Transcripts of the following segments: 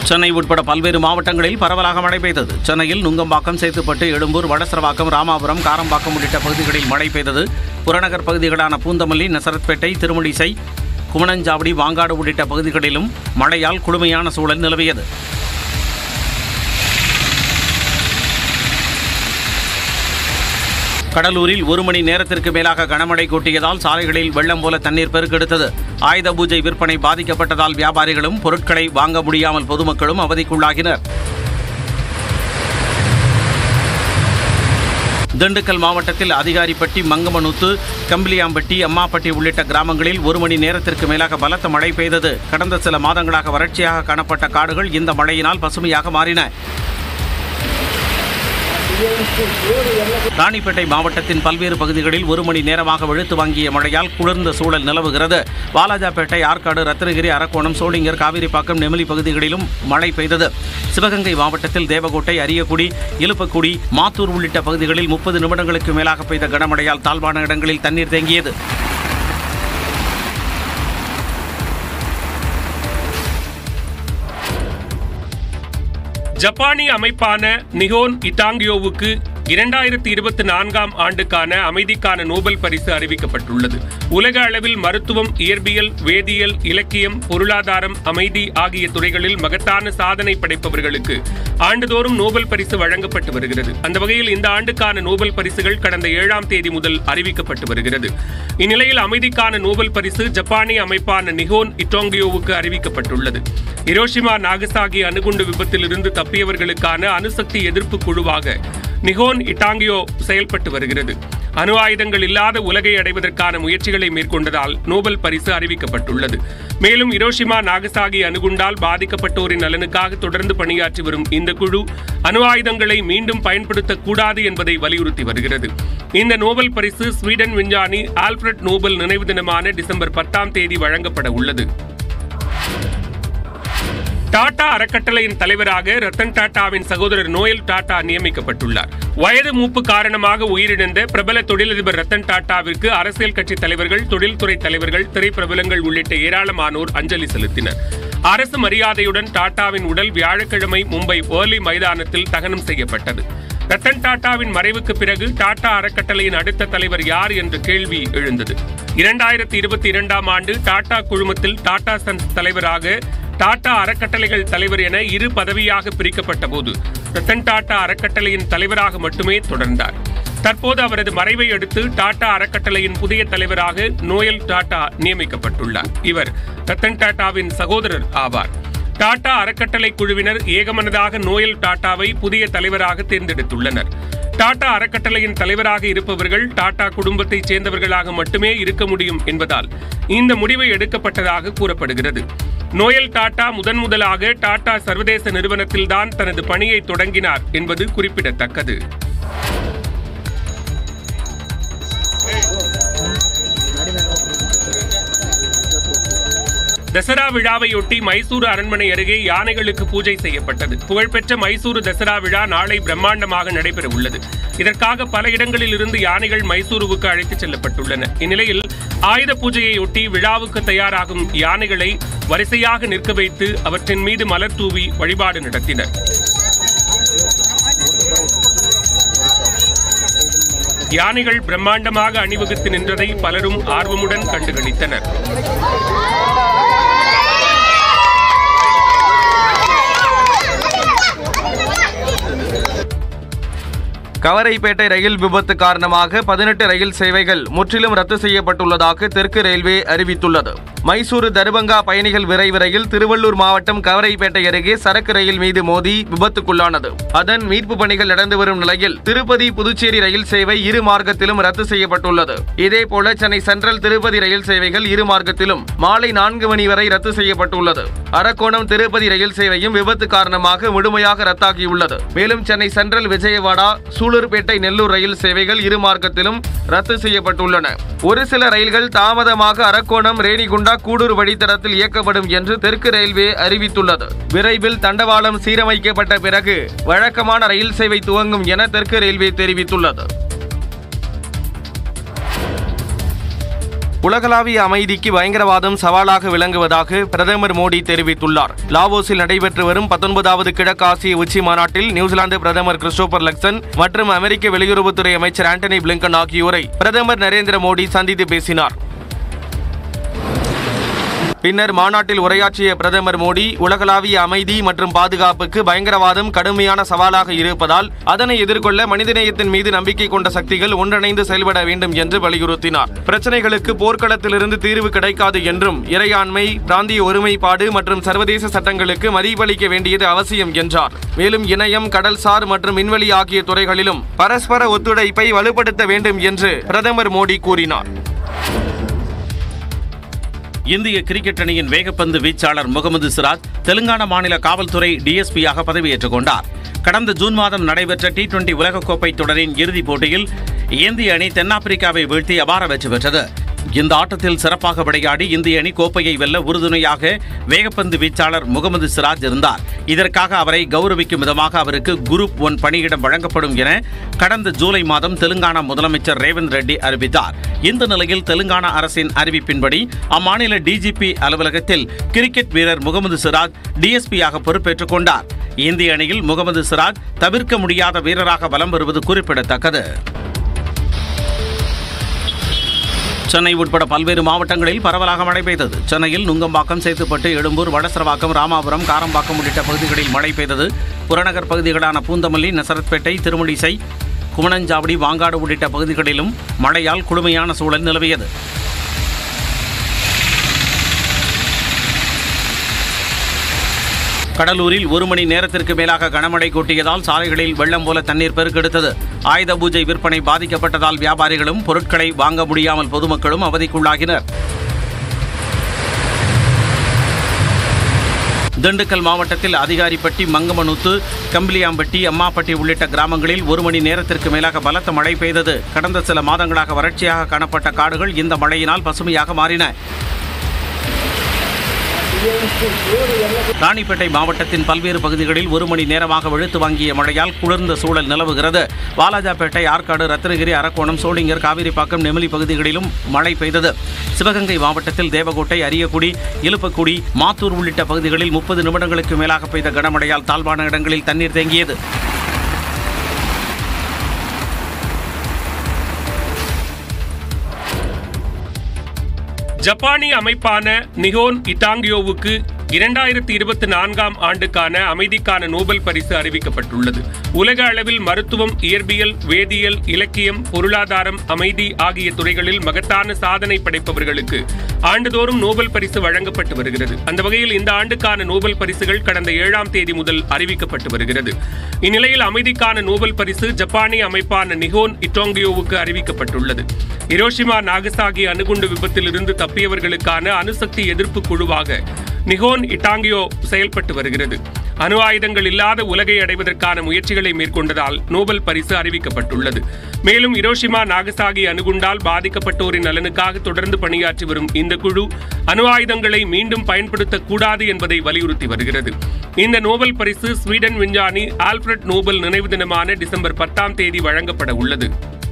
சென்னை உட்பட பல்வேறு மாவட்டங்களில் பரவலாக மழை பெய்தது சென்னையில் நுங்கம்பாக்கம் சேத்துப்பட்டு எழும்பூர் வடசரவாக்கம் ராமாபுரம் காரம்பாக்கம் உள்ளிட்ட பகுதிகளில் மழை பெய்தது புறநகர் பகுதிகளான பூந்தமல்லி நசரத்பேட்டை திருமணிசை குமணஞ்சாவடி வாங்காடு உள்ளிட்ட பகுதிகளிலும் மழையால் குளுமையான சூழல் நிலவியது கடலூரில் ஒரு மணி நேரத்திற்கு மேலாக கனமழை கொட்டியதால் சாலைகளில் வெள்ளம் போல தண்ணீர் பெருக்கெடுத்தது ஆயுத பூஜை விற்பனை பாதிக்கப்பட்டதால் வியாபாரிகளும் பொருட்களை வாங்க முடியாமல் பொதுமக்களும் அவதிக்குள்ளாகினர் திண்டுக்கல் மாவட்டத்தில் அதிகாரிப்பட்டி மங்கமனுத்து கம்பிலியாம்பட்டி அம்மாப்பட்டி உள்ளிட்ட கிராமங்களில் ஒரு மணி நேரத்திற்கு மேலாக பலத்த மழை பெய்தது கடந்த சில மாதங்களாக வறட்சியாக காணப்பட்ட காடுகள் இந்த மழையினால் பசுமையாக மாறின ராணிப்பேட்டை மாவட்டத்தின் பல்வேறு பகுதிகளில் ஒரு மணி நேரமாக வெளுத்து வாங்கிய மழையால் குளிர்ந்த சூழல் நிலவுகிறது வாலாஜாப்பேட்டை ஆற்காடு ரத்னகிரி அரக்கோணம் சோளிங்கர் காவிரிப்பாக்கம் நெமிலி பகுதிகளிலும் மழை பெய்தது சிவகங்கை மாவட்டத்தில் தேவகோட்டை அரியக்குடி இலுப்பக்குடி மாத்தூர் உள்ளிட்ட பகுதிகளில் முப்பது நிமிடங்களுக்கு மேலாக பெய்த கனமழையால் தாழ்வான இடங்களில் தண்ணீர் தேங்கியது ஜப்பானிய அமைப்பான நிஹோன் இட்டாங்கியோவுக்கு இரண்டாயிரத்தி இருபத்தி நான்காம் ஆண்டுக்கான அமைதிக்கான நோபல் பரிசு அறிவிக்கப்பட்டுள்ளது உலக அளவில் மருத்துவம் இயற்பியல் வேதியியல் இலக்கியம் பொருளாதாரம் அமைதி ஆகிய துறைகளில் மகத்தான சாதனை படைப்பவர்களுக்கு ஆண்டுதோறும் நோபல் பரிசு வழங்கப்பட்டு வருகிறது அந்த வகையில் இந்த ஆண்டுக்கான நோபல் பரிசுகள் கடந்த ஏழாம் தேதி முதல் அறிவிக்கப்பட்டு வருகிறது இந்நிலையில் அமைதிக்கான நோபல் பரிசு ஜப்பானிய அமைப்பான நிஹோன் இட்டோங்கியோவுக்கு அறிவிக்கப்பட்டுள்ளது ஹிரோஷிமா நாகசாகி அணுகுண்டு விபத்திலிருந்து தப்பியவர்களுக்கான அணுசக்தி எதிர்ப்பு குழுவாக நிஹோன் இட்டாங்கியோ செயல்பட்டு வருகிறது அணு ஆயுதங்கள் இல்லாத உலகை அடைவதற்கான முயற்சிகளை மேற்கொண்டதால் நோபல் பரிசு அறிவிக்கப்பட்டுள்ளது மேலும் இரோஷிமா நாகசாகி அணுகுண்டால் பாதிக்கப்பட்டோரின் நலனுக்காக தொடர்ந்து பணியாற்றி வரும் இந்த குழு அணு ஆயுதங்களை மீண்டும் பயன்படுத்தக்கூடாது என்பதை வலியுறுத்தி வருகிறது இந்த நோபல் பரிசு ஸ்வீடன் விஞ்ஞானி ஆல்ஃபிரட் நோபல் நினைவு தினமான டிசம்பர் பத்தாம் தேதி வழங்கப்பட உள்ளது டாடா அறக்கட்டளையின் தலைவராக ரத்தன் டாடாவின் சகோதரர் நோயல் டாடா நியமிக்கப்பட்டுள்ளார் வயது மூப்பு காரணமாக உயிரிழந்த பிரபல தொழிலதிபர் ரத்தன் டாடாவிற்கு அரசியல் கட்சி தலைவர்கள் தொழில்துறை தலைவர்கள் திரைப்பிரபலங்கள் உள்ளிட்ட ஏராளமானோர் அஞ்சலி செலுத்தினர் அரசு மரியாதையுடன் டாடாவின் உடல் வியாழக்கிழமை மும்பை ஓர்லி மைதானத்தில் தகனம் செய்யப்பட்டது ரத்தன் டாடாவின் மறைவுக்கு பிறகு டாடா அறக்கட்டளையின் அடுத்த தலைவர் யார் என்ற கேள்வி எழுந்தது இரண்டாயிரத்தி இருபத்தி இரண்டாம் ஆண்டு டாடா குழுமத்தில் டாடா சன்ஸ் தலைவராக டாடா அறக்கட்டளைகள் தலைவர் என இரு பதவியாக பிரிக்கப்பட்ட போது ரத்தன் டாடா அறக்கட்டளையின் தலைவராக மட்டுமே தொடர்ந்தார் தற்போது அவரது மறைவை அடுத்து டாடா அறக்கட்டளையின் புதிய தலைவராக நோயல் டாடா நியமிக்கப்பட்டுள்ளார் இவர் ரத்தன் டாடாவின் சகோதரர் ஆவார் டாடா அறக்கட்டளை குழுவினர் ஏகமனதாக நோயல் டாடாவை புதிய தலைவராக தேர்ந்தெடுத்துள்ளனர் டாடா அறக்கட்டளையின் தலைவராக இருப்பவர்கள் டாடா குடும்பத்தைச் சேர்ந்தவர்களாக மட்டுமே இருக்க முடியும் என்பதால் இந்த முடிவை எடுக்கப்பட்டதாக கூறப்படுகிறது நோயல் டாடா முதன் முதலாக டாடா சர்வதேச நிறுவனத்தில்தான் தனது பணியை தொடங்கினார் என்பது குறிப்பிடத்தக்கது தசரா விழாவையொட்டி மைசூரு அரண்மனை அருகே யானைகளுக்கு பூஜை செய்யப்பட்டது புகழ்பெற்ற மைசூரு தசரா விழா நாளை பிரம்மாண்டமாக நடைபெற உள்ளது இதற்காக பல இடங்களில் இருந்து யானைகள் மைசூருவுக்கு அழைத்துச் செல்லப்பட்டுள்ளன இந்நிலையில் ஆயுத பூஜையையொட்டி விழாவுக்கு தயாராகும் யானைகளை வரிசையாக நிற்க வைத்து அவற்றின் மீது மலர் தூவி வழிபாடு நடத்தினர் யானைகள் பிரம்மாண்டமாக அணிவகுத்து நின்றதை பலரும் ஆர்வமுடன் கண்டுகளித்தனர் கவரைப்பேட்டை ரயில் விபத்து காரணமாக பதினெட்டு ரயில் சேவைகள் முற்றிலும் ரத்து செய்யப்பட்டுள்ளதாக தெற்கு ரயில்வே அறிவித்துள்ளது மைசூரு தர்பங்கா பயணிகள் விரைவு ரயில் திருவள்ளூர் மாவட்டம் கவரைப்பேட்டை அருகே சரக்கு ரயில் மீது மோதி விபத்துக்குள்ளானது அதன் மீட்பு பணிகள் நடந்து வரும் நிலையில் திருப்பதி புதுச்சேரி ரயில் சேவை இரு மார்க்கத்திலும் ரத்து செய்யப்பட்டுள்ளது இதேபோல சென்னை சென்ட்ரல் திருப்பதி ரயில் சேவைகள் இரு மார்க்கத்திலும் மாலை நான்கு மணி வரை ரத்து செய்யப்பட்டுள்ளது அரக்கோணம் திருப்பதி ரயில் சேவையும் விபத்து காரணமாக முழுமையாக ரத்தாகியுள்ளது மேலும் சென்னை சென்ட்ரல் விஜயவாடா சூலூர்பேட்டை நெல்லூர் ரயில் சேவைகள் இரு மார்க்கத்திலும் ரத்து செய்யப்பட்டுள்ளன ஒரு சில ரயில்கள் தாமதமாக அரக்கோணம் ரேணிகுண்டா கூடூர் வழித்தடத்தில் இயக்கப்படும் என்று தெற்கு ரயில்வே அறிவித்துள்ளது விரைவில் தண்டவாளம் சீரமைக்கப்பட்ட பிறகு வழக்கமான ரயில் சேவை துவங்கும் என தெற்கு ரயில்வே தெரிவித்துள்ளது உலகளாவிய அமைதிக்கு பயங்கரவாதம் சவாலாக விளங்குவதாக பிரதமர் மோடி தெரிவித்துள்ளார் லாவோஸில் நடைபெற்று வரும் பத்தொன்பதாவது கிழக்காசிய உச்சி மாநாட்டில் நியூசிலாந்து பிரதமர் கிறிஸ்டோபர் லக்சன் மற்றும் அமெரிக்க வெளியுறவுத்துறை அமைச்சர் ஆண்டனி பிளிங்கன் ஆகியோரை பிரதமர் நரேந்திர மோடி சந்தித்து பேசினார் பின்னர் மாநாட்டில் உரையாற்றிய பிரதமர் மோடி உலகளாவிய அமைதி மற்றும் பாதுகாப்புக்கு பயங்கரவாதம் கடுமையான சவாலாக இருப்பதால் அதனை எதிர்கொள்ள மனிதநேயத்தின் மீது நம்பிக்கை கொண்ட சக்திகள் ஒன்றிணைந்து செயல்பட வேண்டும் என்று வலியுறுத்தினார் பிரச்சனைகளுக்கு போர்க்களத்திலிருந்து தீர்வு கிடைக்காது என்றும் இறையாண்மை பிராந்திய ஒருமைப்பாடு மற்றும் சர்வதேச சட்டங்களுக்கு மதிப்பளிக்க வேண்டியது அவசியம் என்றார் மேலும் இணையம் கடல்சார் மற்றும் விண்வெளி ஆகிய துறைகளிலும் பரஸ்பர ஒத்துழைப்பை வலுப்படுத்த வேண்டும் என்று பிரதமர் மோடி கூறினார் இந்திய கிரிக்கெட் அணியின் வேகப்பந்து வீச்சாளர் முகமது சிராஜ் தெலுங்கானா மாநில காவல்துறை டிஎஸ்பியாக பதவியேற்றுக் கொண்டார் கடந்த ஜூன் மாதம் நடைபெற்ற டி டுவெண்டி உலகக்கோப்பை தொடரின் இறுதிப் போட்டியில் இந்திய அணி தென்னாப்பிரிக்காவை வீழ்த்தி அபார வெற்றி பெற்றது இந்த ஆட்டத்தில் சிறப்பாக விளையாடி இந்திய அணி கோப்பையை வெல்ல உறுதுணையாக வேகப்பந்து வீச்சாளர் முகமது சிராஜ் இருந்தார் இதற்காக அவரை கௌரவிக்கும் விதமாக அவருக்கு குரூப் ஒன் பணியிடம் வழங்கப்படும் என கடந்த ஜூலை மாதம் தெலுங்கானா முதலமைச்சர் ரேவந்த் ரெட்டி அறிவித்தார் இந்த நிலையில் தெலுங்கானா அரசின் அறிவிப்பின்படி அம்மாநில டிஜிபி அலுவலகத்தில் கிரிக்கெட் வீரர் முகமது சிராஜ் டிஎஸ்பியாக பொறுப்பேற்றுக் கொண்டார் இந்திய அணியில் முகமது சிராஜ் தவிர்க்க முடியாத வீரராக வலம் வருவது குறிப்பிடத்தக்கது சென்னை உட்பட பல்வேறு மாவட்டங்களில் பரவலாக மழை பெய்தது சென்னையில் நுங்கம்பாக்கம் சேத்துப்பட்டு எழும்பூர் வடசரவாக்கம் ராமாபுரம் காரம்பாக்கம் உள்ளிட்ட பகுதிகளில் மழை பெய்தது புறநகர் பகுதிகளான பூந்தமல்லி நசரத்பேட்டை திருமணிசை குமணஞ்சாவடி வாங்காடு உள்ளிட்ட பகுதிகளிலும் மழையால் குளுமையான சூழல் நிலவியது கடலூரில் ஒரு மணி நேரத்திற்கு மேலாக கனமழை கொட்டியதால் சாலைகளில் வெள்ளம் போல தண்ணீர் பெருக்கெடுத்தது ஆயுத பூஜை விற்பனை பாதிக்கப்பட்டதால் வியாபாரிகளும் பொருட்களை வாங்க முடியாமல் பொதுமக்களும் அவதிக்குள்ளாகினர் திண்டுக்கல் மாவட்டத்தில் அதிகாரிப்பட்டி மங்கமனுத்து கம்பிலியாம்பட்டி அம்மாப்பட்டி உள்ளிட்ட கிராமங்களில் ஒரு மணி நேரத்திற்கு மேலாக பலத்த மழை பெய்தது கடந்த சில மாதங்களாக வறட்சியாக காணப்பட்ட காடுகள் இந்த மழையினால் பசுமையாக மாறின ராணிப்பேட்டை மாவட்டத்தின் பல்வேறு பகுதிகளில் ஒரு மணி நேரமாக வெளுத்து வாங்கிய மழையால் குளிர்ந்த சூழல் நிலவுகிறது வாலாஜாப்பேட்டை ஆற்காடு ரத்னகிரி அரக்கோணம் சோளிங்கர் காவிரிப்பாக்கம் நெமிலி பகுதிகளிலும் மழை பெய்தது சிவகங்கை மாவட்டத்தில் தேவகோட்டை அரியக்குடி இலுப்பக்குடி மாத்தூர் உள்ளிட்ட பகுதிகளில் முப்பது நிமிடங்களுக்கு மேலாக பெய்த கனமழையால் தாழ்வான இடங்களில் தண்ணீர் தேங்கியது ஜப்பானிய அமைப்பான நிஹோன் இட்டாங்கியோவுக்கு இரண்டாயிரத்தி இருபத்தி நான்காம் ஆண்டுக்கான அமைதிக்கான நோபல் பரிசு அறிவிக்கப்பட்டுள்ளது உலக அளவில் மருத்துவம் இயற்பியல் வேதியியல் இலக்கியம் பொருளாதாரம் அமைதி ஆகிய துறைகளில் மகத்தான சாதனை படைப்பவர்களுக்கு ஆண்டுதோறும் நோபல் பரிசு வழங்கப்பட்டு வருகிறது அந்த வகையில் இந்த ஆண்டுக்கான நோபல் பரிசுகள் கடந்த ஏழாம் தேதி முதல் அறிவிக்கப்பட்டு வருகிறது இந்நிலையில் அமைதிக்கான நோபல் பரிசு ஜப்பானிய அமைப்பான நிஹோன் இட்டோங்கியோவுக்கு அறிவிக்கப்பட்டுள்ளது ஹிரோஷிமா நாகசாகி அணுகுண்டு விபத்திலிருந்து தப்பியவர்களுக்கான அணுசக்தி எதிர்ப்பு குழுவாக நிஹோன் இட்டாங்கியோ செயல்பட்டு வருகிறது அணு ஆயுதங்கள் இல்லாத உலகை அடைவதற்கான முயற்சிகளை மேற்கொண்டதால் நோபல் பரிசு அறிவிக்கப்பட்டுள்ளது மேலும் இரோஷிமா நாகசாகி அணுகுண்டால் பாதிக்கப்பட்டோரின் நலனுக்காக தொடர்ந்து பணியாற்றி வரும் இந்த குழு அணு ஆயுதங்களை மீண்டும் பயன்படுத்தக்கூடாது என்பதை வலியுறுத்தி வருகிறது இந்த நோபல் பரிசு ஸ்வீடன் விஞ்ஞானி ஆல்ஃபிரட் நோபல் நினைவு தினமான டிசம்பர் பத்தாம் தேதி வழங்கப்பட உள்ளது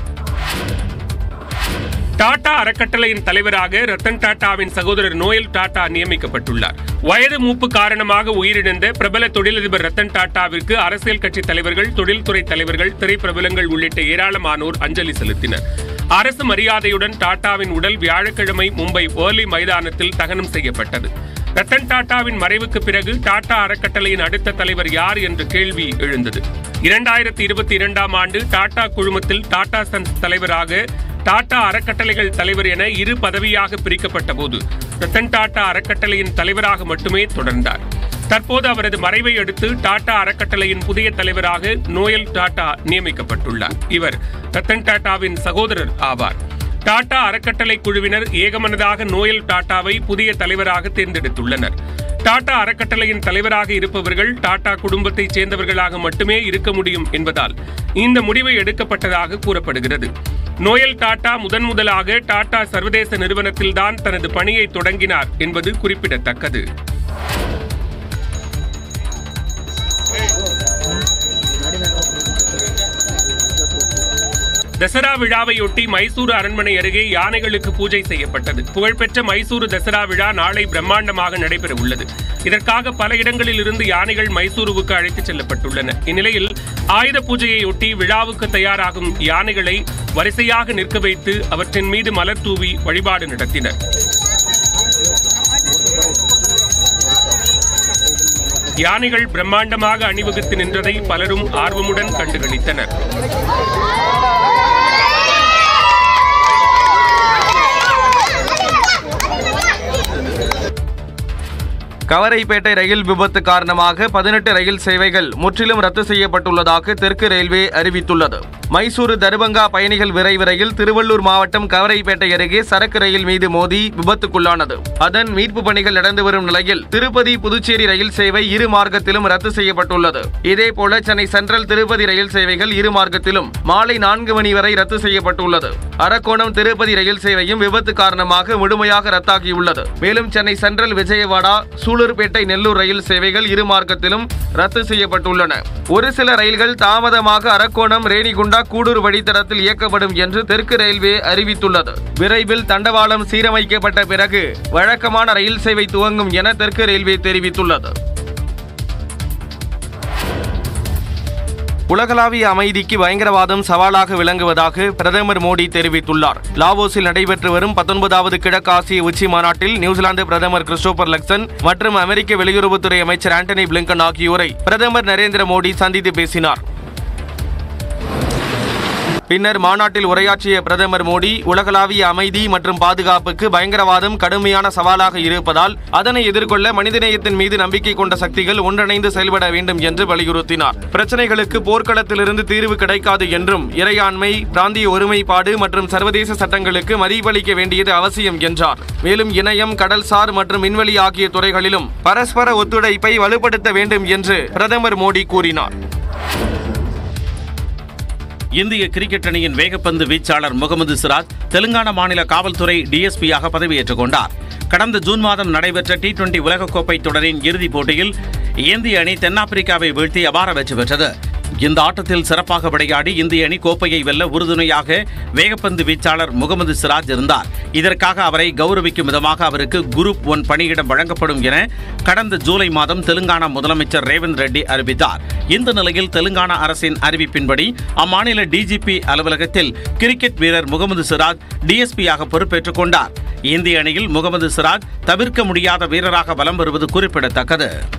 டாடா அறக்கட்டளையின் தலைவராக ரத்தன் டாடாவின் சகோதரர் நோயல் டாடா நியமிக்கப்பட்டுள்ளார் வயது மூப்பு காரணமாக உயிரிழந்த பிரபல தொழிலதிபர் ரத்தன் டாடாவிற்கு அரசியல் கட்சி தலைவர்கள் தொழில்துறை தலைவர்கள் திரைப்பிரபலங்கள் உள்ளிட்ட ஏராளமானோர் அஞ்சலி செலுத்தினர் அரசு மரியாதையுடன் டாடாவின் உடல் வியாழக்கிழமை மும்பை ஓர்லி மைதானத்தில் தகனம் செய்யப்பட்டது ரத்தன் டாடாவின் மறைவுக்கு பிறகு டாடா அறக்கட்டளையின் அடுத்த தலைவர் யார் என்ற கேள்வி எழுந்தது இரண்டாயிரத்தி இருபத்தி இரண்டாம் ஆண்டு டாடா குழுமத்தில் டாடா சன்ஸ் தலைவராக டாடா அறக்கட்டளைகள் தலைவர் என இரு பதவியாக பிரிக்கப்பட்ட போது ரத்தன் டாடா அறக்கட்டளையின் தலைவராக மட்டுமே தொடர்ந்தார் தற்போது அவரது மறைவை அடுத்து டாடா அறக்கட்டளையின் புதிய தலைவராக நோயல் டாடா நியமிக்கப்பட்டுள்ளார் இவர் ரத்தன் டாடாவின் சகோதரர் ஆவார் டாடா அறக்கட்டளை குழுவினர் ஏகமனதாக நோயல் டாடாவை புதிய தலைவராக தேர்ந்தெடுத்துள்ளனர் டாடா அறக்கட்டளையின் தலைவராக இருப்பவர்கள் டாடா குடும்பத்தைச் சேர்ந்தவர்களாக மட்டுமே இருக்க முடியும் என்பதால் இந்த முடிவை எடுக்கப்பட்டதாக கூறப்படுகிறது நோயல் டாடா முதன் முதலாக டாடா சர்வதேச நிறுவனத்தில்தான் தனது பணியை தொடங்கினார் என்பது குறிப்பிடத்தக்கது தசரா விழாவையொட்டி மைசூரு அரண்மனை அருகே யானைகளுக்கு பூஜை செய்யப்பட்டது புகழ்பெற்ற மைசூரு தசரா விழா நாளை பிரம்மாண்டமாக நடைபெற உள்ளது இதற்காக பல இடங்களில் இருந்து யானைகள் மைசூருவுக்கு அழைத்துச் செல்லப்பட்டுள்ளன இந்நிலையில் ஆயுத பூஜையையொட்டி விழாவுக்கு தயாராகும் யானைகளை வரிசையாக நிற்க வைத்து அவற்றின் மீது மலர் தூவி வழிபாடு நடத்தினர் யானைகள் பிரம்மாண்டமாக அணிவகுத்து நின்றதை பலரும் ஆர்வமுடன் கண்டுகளித்தனர் கவரைப்பேட்டை ரயில் விபத்து காரணமாக பதினெட்டு ரயில் சேவைகள் முற்றிலும் ரத்து செய்யப்பட்டுள்ளதாக தெற்கு ரயில்வே அறிவித்துள்ளது மைசூரு தர்பங்கா பயணிகள் விரைவு ரயில் திருவள்ளூர் மாவட்டம் கவரைப்பேட்டை அருகே சரக்கு ரயில் மீது மோதி விபத்துக்குள்ளானது அதன் மீட்பு பணிகள் நடந்து வரும் நிலையில் திருப்பதி புதுச்சேரி ரயில் சேவை இரு மார்க்கத்திலும் ரத்து செய்யப்பட்டுள்ளது இதேபோல சென்னை சென்ட்ரல் திருப்பதி ரயில் சேவைகள் இரு மார்க்கத்திலும் மாலை நான்கு மணி வரை ரத்து செய்யப்பட்டுள்ளது அரக்கோணம் திருப்பதி ரயில் சேவையும் விபத்து காரணமாக முழுமையாக ரத்தாகியுள்ளது மேலும் சென்னை சென்ட்ரல் விஜயவாடா சூலூர்பேட்டை நெல்லூர் ரயில் சேவைகள் இரு மார்க்கத்திலும் ரத்து செய்யப்பட்டுள்ளன ஒரு சில ரயில்கள் தாமதமாக அரக்கோணம் ரேணிகுண்டா கூடூர் வழித்தடத்தில் இயக்கப்படும் என்று தெற்கு ரயில்வே அறிவித்துள்ளது விரைவில் தண்டவாளம் சீரமைக்கப்பட்ட பிறகு வழக்கமான ரயில் சேவை துவங்கும் என தெற்கு ரயில்வே தெரிவித்துள்ளது உலகளாவிய அமைதிக்கு பயங்கரவாதம் சவாலாக விளங்குவதாக பிரதமர் மோடி தெரிவித்துள்ளார் லாவோஸில் நடைபெற்று வரும் பத்தொன்பதாவது கிழக்காசிய உச்சி மாநாட்டில் நியூசிலாந்து பிரதமர் கிறிஸ்டோபர் லக்சன் மற்றும் அமெரிக்க வெளியுறவுத்துறை அமைச்சர் ஆண்டனி பிளிங்கன் ஆகியோரை பிரதமர் நரேந்திர மோடி சந்தித்து பேசினார் பின்னர் மாநாட்டில் உரையாற்றிய பிரதமர் மோடி உலகளாவிய அமைதி மற்றும் பாதுகாப்புக்கு பயங்கரவாதம் கடுமையான சவாலாக இருப்பதால் அதனை எதிர்கொள்ள மனிதநேயத்தின் மீது நம்பிக்கை கொண்ட சக்திகள் ஒன்றிணைந்து செயல்பட வேண்டும் என்று வலியுறுத்தினார் பிரச்சனைகளுக்கு போர்க்களத்திலிருந்து தீர்வு கிடைக்காது என்றும் இறையாண்மை பிராந்திய ஒருமைப்பாடு மற்றும் சர்வதேச சட்டங்களுக்கு மதிப்பளிக்க வேண்டியது அவசியம் என்றார் மேலும் இணையம் கடல்சார் மற்றும் விண்வெளி ஆகிய துறைகளிலும் பரஸ்பர ஒத்துழைப்பை வலுப்படுத்த வேண்டும் என்று பிரதமர் மோடி கூறினார் இந்திய கிரிக்கெட் அணியின் வேகப்பந்து வீச்சாளர் முகமது சிராஜ் தெலுங்கானா மாநில காவல்துறை டிஎஸ்பியாக பதவியேற்றுக் கொண்டார் கடந்த ஜூன் மாதம் நடைபெற்ற டி டுவெண்டி உலகக்கோப்பை தொடரின் இறுதிப் போட்டியில் இந்திய அணி தென்னாப்பிரிக்காவை வீழ்த்தி அபார வெற்றி பெற்றது இந்த ஆட்டத்தில் சிறப்பாக விளையாடி இந்திய அணி கோப்பையை வெல்ல உறுதுணையாக வேகப்பந்து வீச்சாளர் முகமது சிராஜ் இருந்தார் இதற்காக அவரை கௌரவிக்கும் விதமாக அவருக்கு குரூப் ஒன் பணியிடம் வழங்கப்படும் என கடந்த ஜூலை மாதம் தெலுங்கானா முதலமைச்சர் ரேவந்த் ரெட்டி அறிவித்தார் இந்த நிலையில் தெலுங்கானா அரசின் அறிவிப்பின்படி அம்மாநில டிஜிபி அலுவலகத்தில் கிரிக்கெட் வீரர் முகமது சிராஜ் டிஎஸ்பியாக பொறுப்பேற்றுக் கொண்டார் இந்திய அணியில் முகமது சிராஜ் தவிர்க்க முடியாத வீரராக வலம் வருவது குறிப்பிடத்தக்கது